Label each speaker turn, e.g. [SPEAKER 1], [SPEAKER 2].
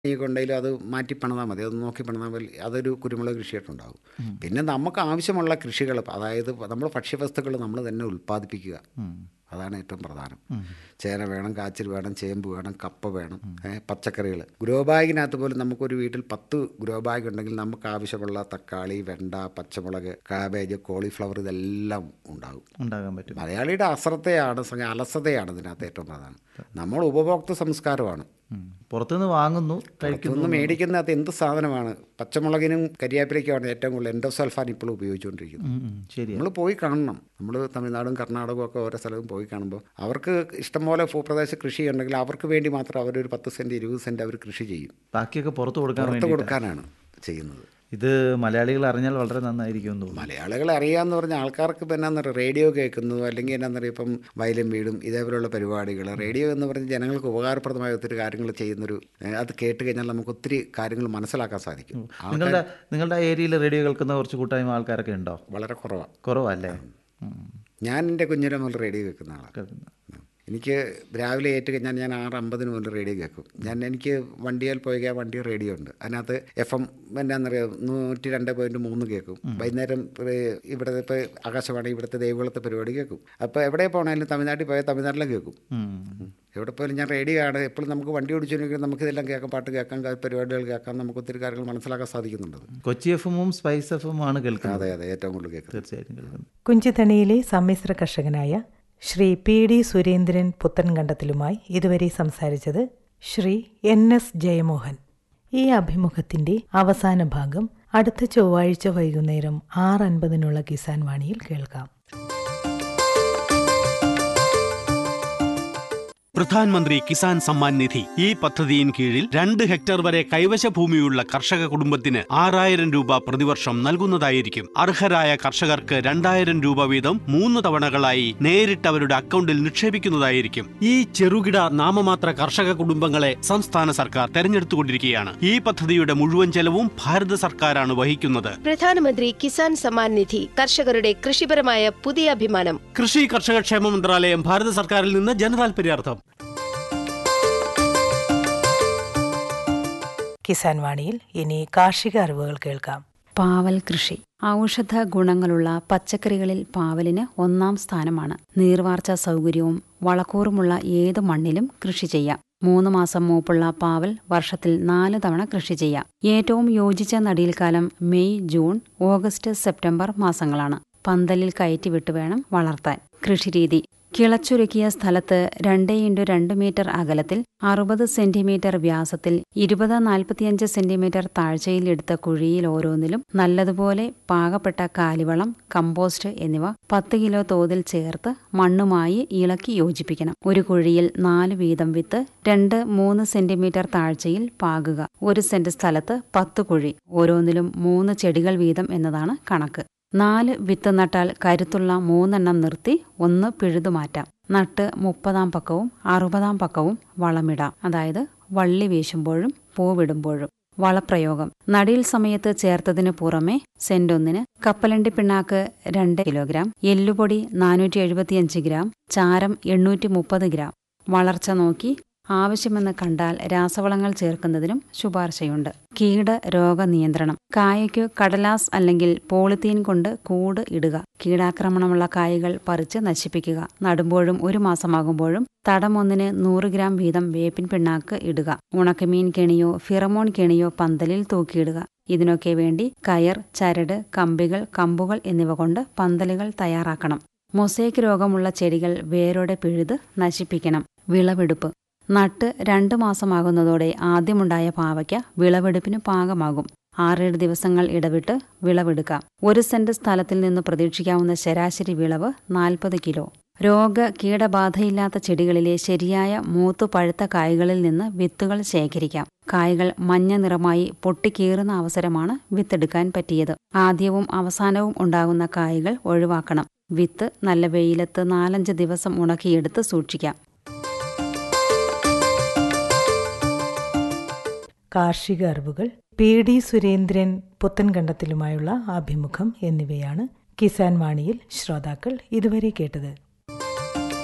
[SPEAKER 1] ഈ കൊണ്ടേലും അത് മാറ്റി പണിതാൽ മതി അത് നോക്കി പണിതാൽ മതി അതൊരു കുരുമുളക് കൃഷിയായിട്ടുണ്ടാകും പിന്നെ നമുക്ക് ആവശ്യമുള്ള കൃഷികൾ അതായത് നമ്മൾ ഭക്ഷ്യവസ്തുക്കൾ നമ്മൾ തന്നെ ഉൽപ്പാദിപ്പിക്കുക അതാണ് ഏറ്റവും പ്രധാനം ചേന വേണം കാച്ചിൽ വേണം ചേമ്പ് വേണം കപ്പ വേണം ഏ, പച്ചക്കറികൾ ഗ്രോ ബാഗിനകത്ത് പോലും നമുക്കൊരു വീട്ടിൽ പത്ത് ഗ്രോ ബാഗ് ഉണ്ടെങ്കിൽ നമുക്ക് ആവശ്യമുള്ള തക്കാളി വെണ്ട പച്ചമുളക് കാബേജ് കോളിഫ്ലവർ ഇതെല്ലാം ഉണ്ടാകും
[SPEAKER 2] ഉണ്ടാകാൻ പറ്റും
[SPEAKER 1] മലയാളിയുടെ അശ്രദ്ധയാണ് സംഗ- അലസതയാണ് ഇതിനകത്ത് ഏറ്റവും പ്രധാനം നമ്മൾ ഉപഭോക്തൃ സംസ്കാരമാണ്
[SPEAKER 2] ഉം. പുറത്തുനിന്ന് വാങ്ങുന്നു കഴിക്കുന്നു
[SPEAKER 1] പുറത്തുനിന്ന് മേടിക്കുന്നതിനകത്ത് എന്ത് സാധനമാണ് പച്ചമുളകിനും കരിയാപ്പിലേക്കുമാണ് ഏറ്റവും കൂടുതൽ എൻഡോസൾഫാൻ ഇപ്പോൾ ഉപയോഗിച്ചുകൊണ്ടിരിക്കുന്നത്
[SPEAKER 2] ഉം, ഉം. ശരിയാ
[SPEAKER 1] നമ്മൾ പോയി കാണണം നമ്മൾ തമിഴ്നാടും കർണാടകവും ഒക്കെ ഓരോ സ്ഥലവും പോയി കാണുമ്പോൾ അവർക്ക് ഇഷ്ടംപോലെ ഭൂപ്രദേശ കൃഷി ഉണ്ടെങ്കിൽ അവർക്ക് വേണ്ടി മാത്രം അവരൊരു പത്ത് സെൻറ്റ് ഇരുപത് സെൻറ്റ് അവർ കൃഷി ചെയ്യും
[SPEAKER 2] ബാക്കിയൊക്കെ പുറത്ത് കൊടുക്കാൻ
[SPEAKER 1] പുറത്ത്
[SPEAKER 2] വേണ്ടി
[SPEAKER 1] കൊടുക്കാനാണ് ചെയ്യുന്നത്
[SPEAKER 2] ഇത് മലയാളികൾ അറിഞ്ഞാൽ വളരെ നന്നായിരിക്കും എന്ന് തോന്നുന്നു
[SPEAKER 1] മലയാളികളെ അറിയാമെന്ന് പറഞ്ഞാൽ ആൾക്കാർക്ക് ഇപ്പം എന്നാന്ന് പറയുക റേഡിയോ കേൾക്കുന്നതോ അല്ലെങ്കിൽ എന്നാന്ന് പറയുക ഇപ്പം വയലും വീടും ഇതേപോലെയുള്ള പരിപാടികൾ റേഡിയോ എന്ന് പറഞ്ഞ് ജനങ്ങൾക്ക് ഉപകാരപ്രദമായ ഒത്തിരി കാര്യങ്ങൾ ചെയ്യുന്നൊരു ഏഹ്, അത് കേട്ട് കഴിഞ്ഞാൽ നമുക്ക് ഒത്തിരി കാര്യങ്ങൾ മനസ്സിലാക്കാൻ സാധിക്കും ആൾക്കാർ
[SPEAKER 2] നിങ്ങളുടെ നിങ്ങളുടെ ഏരിയയിൽ റേഡിയോ കേൾക്കുന്ന കുറച്ച് കൂട്ടായ്മ ആൾക്കാരൊക്കെ ഉണ്ടോ
[SPEAKER 1] വളരെ കുറവാണ്
[SPEAKER 2] കുറവല്ലേ ഉം.
[SPEAKER 1] ഞാൻ എൻ്റെ കുഞ്ഞിനെ മുതൽ റേഡിയോ കേൾക്കുന്ന ആളാണ്
[SPEAKER 2] കേൾക്കുന്ന.
[SPEAKER 1] എനിക്ക് രാവിലെ ഏറ്റ് കഴിഞ്ഞാൽ ഞാൻ ആറ് അമ്പതിന് മുതൽ റേഡിയോ കേൾക്കും ഞാൻ എനിക്ക് വണ്ടിയിൽ പോയി വണ്ടി റേഡിയോ ഉണ്ട് അതിനകത്ത് എഫ് എം എന്നാന്നറിയാം നൂറ്റി രണ്ട് പോയിൻറ്റ് മൂന്ന് കേൾക്കും വൈകുന്നേരം ഏഹ്, ഇവിടുത്തെ ഇപ്പോൾ ആകാശവാണി ഇവിടുത്തെ ദൈവകുളത്തെ പരിപാടി കേൾക്കും അപ്പോൾ എവിടെ പോകണമെങ്കിലും തമിഴ്നാട്ടിൽ പോയാൽ തമിഴ്നാട്ടിലും കേൾക്കും
[SPEAKER 2] ഉം.
[SPEAKER 1] എവിടെ പോയാലും ഞാൻ റേഡിയോ ആണ് എപ്പോഴും നമുക്ക് വണ്ടി ഓടിച്ചുകൊണ്ടിരിക്കുന്നത് നമുക്കിതെല്ലാം കേൾക്കാം പാട്ട് കേൾക്കാം ക- പരിപാടികൾ കേൾക്കാം നമുക്ക് ഒത്തിരി കാര്യങ്ങൾ മനസ്സിലാക്കാൻ സാധിക്കുന്നുണ്ട്
[SPEAKER 2] കൊച്ചി എഫ് എമ്മും സ്പൈസ് എഫ് എമ്മും ആണ് കേൾക്കുന്നത്
[SPEAKER 1] അതെ അതെ ഏറ്റവും കൂടുതൽ കേൾക്കുന്നത്
[SPEAKER 2] തീർച്ചയായിട്ടും കേൾക്കുന്നത്
[SPEAKER 3] കുഞ്ചിത്തണിയിലെ സമ്മിശ്ര കർഷകനായ ശ്രീ പി ഡി സുരേന്ദ്രൻ പുത്തൻകണ്ടത്തിലുമായി ഇതുവരെ സംസാരിച്ചത് ശ്രീ എൻ എസ് ജയമോഹൻ ഈ അഭിമുഖത്തിന്റെ അവസാന ഭാഗം അടുത്ത ചൊവ്വാഴ്ച വൈകുന്നേരം ആറ് അൻപതിനുള്ള കിസാൻ വാണിയിൽ കേൾക്കാം
[SPEAKER 4] പ്രധാൻമന്ത്രി കിസാൻ സമ്മാൻ നിധി ഈ പദ്ധതിയിൻ കീഴിൽ രണ്ട് ഹെക്ടർ വരെ കൈവശ ഭൂമിയുള്ള കർഷക കുടുംബത്തിന് ആറായിരം രൂപ പ്രതിവർഷം നൽകുന്നതായിരിക്കും അർഹരായ കർഷകർക്ക് രണ്ടായിരം രൂപ വീതം മൂന്ന് തവണകളായി നേരിട്ട് അവരുടെ അക്കൗണ്ടിൽ നിക്ഷേപിക്കുന്നതായിരിക്കും ഈ ചെറുകിട നാമമാത്ര കർഷക കുടുംബങ്ങളെ സംസ്ഥാന സർക്കാർ തെരഞ്ഞെടുത്തുകൊണ്ടിരിക്കുകയാണ് ഈ പദ്ധതിയുടെ മുഴുവൻ ചെലവും ഭാരത സർക്കാരാണ് വഹിക്കുന്നത്
[SPEAKER 5] പ്രധാനമന്ത്രി കിസാൻ സമ്മാൻ നിധി കർഷകരുടെ കൃഷിപരമായ പുതിയ അഭിമാനം
[SPEAKER 4] കൃഷി കർഷക ക്ഷേമ മന്ത്രാലയം ഭാരത സർക്കാരിൽ നിന്ന് ജനതാൽപര്യാർത്ഥം
[SPEAKER 3] കിസാൻ വാണിയിൽ ഇനി കാർഷിക അറിവുകൾ കേൾക്കാം
[SPEAKER 6] പാവൽ കൃഷി ഔഷധ ഗുണങ്ങളുള്ള പച്ചക്കറികളിൽ പാവലിന് ഒന്നാം സ്ഥാനമാണ് നീർവാർച്ച സൗകര്യവും വളക്കൂറുമുള്ള ഏത് മണ്ണിലും കൃഷി ചെയ്യാം മൂന്ന് മാസം മൂപ്പുള്ള പാവൽ വർഷത്തിൽ നാല് തവണ കൃഷി ചെയ്യാം ഏറ്റവും യോജിച്ച നടീൽക്കാലം മെയ് ജൂൺ ഓഗസ്റ്റ് സെപ്റ്റംബർ മാസങ്ങളാണ് പന്തലിൽ കയറ്റിവിട്ട് വേണം വളർത്താൻ കൃഷിരീതി കിളച്ചൊരുക്കിയ സ്ഥലത്ത് രണ്ട് ഇൻറ്റു രണ്ട് മീറ്റർ അകലത്തിൽ അറുപത് സെന്റിമീറ്റർ വ്യാസത്തിൽ ഇരുപത് നാൽപ്പത്തിയഞ്ച് സെന്റിമീറ്റർ താഴ്ചയിൽ എടുത്ത കുഴിയിൽ ഓരോന്നിലും നല്ലതുപോലെ പാകപ്പെട്ട കാലിവളം കമ്പോസ്റ്റ് എന്നിവ പത്ത് കിലോ തോതിൽ ചേർത്ത് മണ്ണുമായി ഇളക്കി യോജിപ്പിക്കണം ഒരു കുഴിയിൽ നാല് വീതം വിത്ത് രണ്ട് മൂന്ന് സെന്റിമീറ്റർ താഴ്ചയിൽ പാകുക ഒരു സെന്റ് സ്ഥലത്ത് പത്ത് കുഴി ഓരോന്നിലും മൂന്ന് ചെടികൾ വീതം എന്നതാണ് കണക്ക് നാല് വിത്ത് നട്ടാൽ കരുത്തുള്ള മൂന്നെണ്ണം നിർത്തി ഒന്ന് പിഴുതുമാറ്റാം നട്ട് മുപ്പതാം പക്കവും അറുപതാം പക്കവും വളമിടാം അതായത് വള്ളി വീശുമ്പോഴും പൂവിടുമ്പോഴും വളപ്രയോഗം നടീൽ സമയത്ത് ചേർത്തതിനു പുറമെ സെന്റൊന്നിന് കപ്പലണ്ടി പിണ്ണാക്ക് രണ്ട് കിലോഗ്രാം എല്ലുപൊടി നാനൂറ്റി എഴുപത്തിയഞ്ച് ഗ്രാം ചാരം എണ്ണൂറ്റി മുപ്പത് ഗ്രാം വളർച്ച നോക്കി ആവശ്യമെന്ന് കണ്ടാൽ രാസവളങ്ങൾ ചേർക്കുന്നതിനും ശുപാർശയുണ്ട് കീട രോഗനിയന്ത്രണം കായയ്ക്കു കടലാസ് അല്ലെങ്കിൽ പോളിത്തീൻ കൊണ്ട് കൂട് ഇടുക കീടാക്രമണമുള്ള കായകൾ പറിച്ച് നശിപ്പിക്കുക നടുമ്പോഴും ഒരു മാസമാകുമ്പോഴും തടം ഒന്നിന് നൂറ് ഗ്രാം വീതം വേപ്പിൻ പിണ്ണാക്ക് ഇടുക ഉണക്കമീൻ കെണിയോ ഫിറമോൺ കെണിയോ പന്തലിൽ തൂക്കിയിടുക ഇതിനൊക്കെ വേണ്ടി കയർ ചരട് കമ്പികൾ കമ്പുകൾ എന്നിവ കൊണ്ട് പന്തലുകൾ തയ്യാറാക്കണം മൊസൈക്ക് രോഗമുള്ള ചെടികൾ വേരോടെ പിഴുത് നശിപ്പിക്കണം വിളവെടുപ്പ് നട്ട് രണ്ട് മാസമാകുന്നതോടെ ആദ്യമുണ്ടായ പാവയ്ക്ക വിളവെടുപ്പിന് പാകമാകും ആറേഴ് ദിവസങ്ങൾ ഇടവിട്ട് വിളവെടുക്കാം ഒരു സെന്റ് സ്ഥലത്തിൽ നിന്ന് പ്രതീക്ഷിക്കാവുന്ന ശരാശരി വിളവ് നാൽപ്പത് കിലോ രോഗ കീടബാധയില്ലാത്ത ചെടികളിലെ ശരിയായ മൂത്തു പഴുത്ത കായ്കളിൽ നിന്ന് വിത്തുകൾ ശേഖരിക്കാം കായ്കൾ മഞ്ഞ നിറമായി പൊട്ടിക്കീറുന്ന അവസരമാണ് വിത്തെടുക്കാൻ പറ്റിയത് ആദ്യവും അവസാനവും ഉണ്ടാകുന്ന കായ്കൾ ഒഴിവാക്കണം വിത്ത് നല്ല വെയിലത്ത് നാലഞ്ച് ദിവസം ഉണക്കിയെടുത്ത് സൂക്ഷിക്കാം
[SPEAKER 3] കാർഷിക അറിവുകൾ പി ഡി സുരേന്ദ്രൻ പുത്തൻകണ്ടത്തിലുമായുള്ള അഭിമുഖം എന്നിവയാണ് കിസാൻ വാണിയിൽ ശ്രോതാക്കൾ ഇതുവരെ കേട്ടത്